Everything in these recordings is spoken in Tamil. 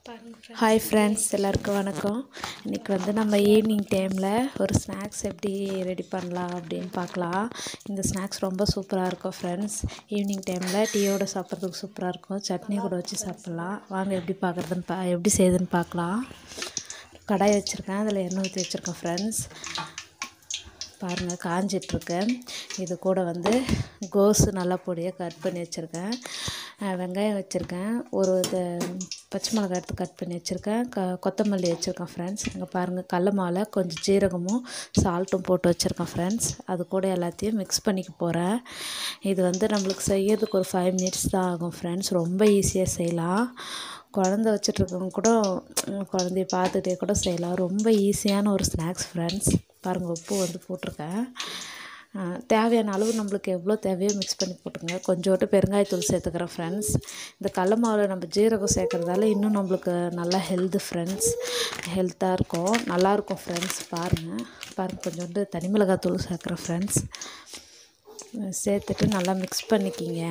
ஹாய் ஃப்ரெண்ட்ஸ் எல்லாருக்கும் வணக்கம் இன்றைக்கி வந்து நம்ம ஈவினிங் டைமில் ஒரு ஸ்நாக்ஸ் எப்படி ரெடி பண்ணலாம் அப்படின்னு பார்க்கலாம் இந்த ஸ்நாக்ஸ் ரொம்ப சூப்பராக இருக்கும் ஃப்ரெண்ட்ஸ் ஈவினிங் டைமில் டீயோட சாப்பிட்றதுக்கு சூப்பராக இருக்கும் சட்னி கூட வச்சு சாப்பிட்லாம் வாங்க எப்படி பார்க்குறதுன்னு பா எப்படி செய்யுதுன்னு பார்க்கலாம் கடாய் வச்சுருக்கேன் அதில் எண்ணெய் ஊற்றி வச்சுருக்கேன் ஃப்ரெண்ட்ஸ் பாருங்கள் காஞ்சிட்ருக்கேன் இது கூட வந்து கோஸு நல்லா பொடியாக கட் பண்ணி வச்சுருக்கேன் அஹ் வெங்காயம் வச்சுருக்கேன் ஒரு இது பச்சை மிளகாய் எடுத்து கட் பண்ணி வச்சுருக்கேன் க கொத்தமல்லி வச்சுருக்கேன் ஃப்ரெண்ட்ஸ் இங்கே பாருங்கள் கடல மாவில் கொஞ்சம் ஜீரகமும் சால்ட்டும் போட்டு வச்சுருக்கேன் ஃப்ரெண்ட்ஸ் அது கூட எல்லாத்தையும் மிக்ஸ் பண்ணிக்க போகிறேன் இது வந்து நம்மளுக்கு செய்யறதுக்கு ஒரு ஃபைவ் மினிட்ஸ் தான் ஆகும் ஃப்ரெண்ட்ஸ் ரொம்ப ஈஸியாக செய்யலாம் குழந்த வச்சிட்ருக்கவங்க கூட உம், குழந்தைய பார்த்துட்டே கூட செய்யலாம் ரொம்ப ஈஸியான ஒரு ஸ்நாக்ஸ் ஃப்ரெண்ட்ஸ் பாருங்கள் உப்பு வந்து போட்டிருக்கேன் அஹ், தேவையான அளவு நம்மளுக்கு எவ்வளோ தேவையோ மிக்ஸ் பண்ணி போட்டுங்க கொஞ்சோண்டு பெருங்காயத்தூள் சேர்த்துக்கிறேன் ஃப்ரெண்ட்ஸ் இந்த கடல மாவில் நம்ம ஜீரகம் சேர்க்குறதால இன்னும் நம்மளுக்கு நல்லா ஹெல்த்து ஃப்ரெண்ட்ஸ் ஹெல்த்தாக இருக்கும் நல்லாயிருக்கும் ஃப்ரெண்ட்ஸ் பாருங்கள் பாருங்கள் கொஞ்சோண்டு தனி மிளகாத்தூள் சேர்க்குறேன் ஃப்ரெண்ட்ஸ் சேர்த்துட்டு நல்லா மிக்ஸ் பண்ணிக்கிங்க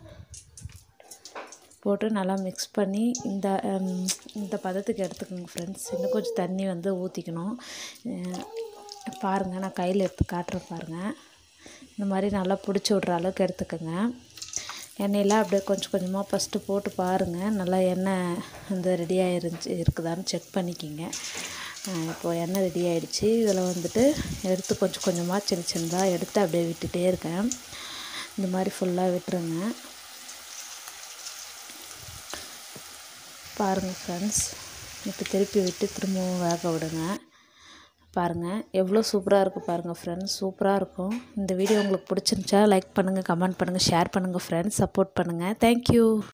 போட்டு நல்லா மிக்ஸ் பண்ணி இந்த ஹம், இந்த பதத்துக்கு எடுத்துக்கோங்க ஃப்ரெண்ட்ஸ் இன்னும் கொஞ்சம் தண்ணி வந்து ஊற்றிக்கணும் பாருங்கள் நான் கையில் எடுத்து காட்டுறேன் பாருங்கள் இந்த மாதிரி நல்லா பிடிச்சி விட்ற அளவுக்கு எடுத்துக்கோங்க எண்ணெயெல்லாம் அப்படியே கொஞ்சம் கொஞ்சமாக ஃபஸ்ட்டு போட்டு பாருங்கள் நல்லா எண்ணெய் வந்து ரெடி ஆயிருந்துச்சு இருக்குதான்னு செக் பண்ணிக்கிங்க இப்போது எண்ணெய் ரெடி ஆயிடுச்சு இதில் வந்துட்டு எடுத்து கொஞ்சம் கொஞ்சமாக சின்ன சின்னதாக எடுத்து அப்படியே விட்டுட்டே இருக்கேன் இந்த மாதிரி ஃபுல்லாக விட்டுருங்க பாருங்கள் ஃப்ரெண்ட்ஸ் இப்போ திருப்பி விட்டு திரும்பவும் வேக விடுங்க பாருங்கள் எவ்வளோ சூப்பராக இருக்குது பாருங்கள் ஃப்ரெண்ட்ஸ் சூப்பராக இருக்கும் இந்த வீடியோ உங்களுக்கு பிடிச்சிருந்துச்சா லைக் பண்ணுங்கள் கமெண்ட் பண்ணுங்கள் ஷேர் பண்ணுங்கள் ஃப்ரெண்ட்ஸ் சப்போர்ட் பண்ணுங்கள் தேங்க்யூ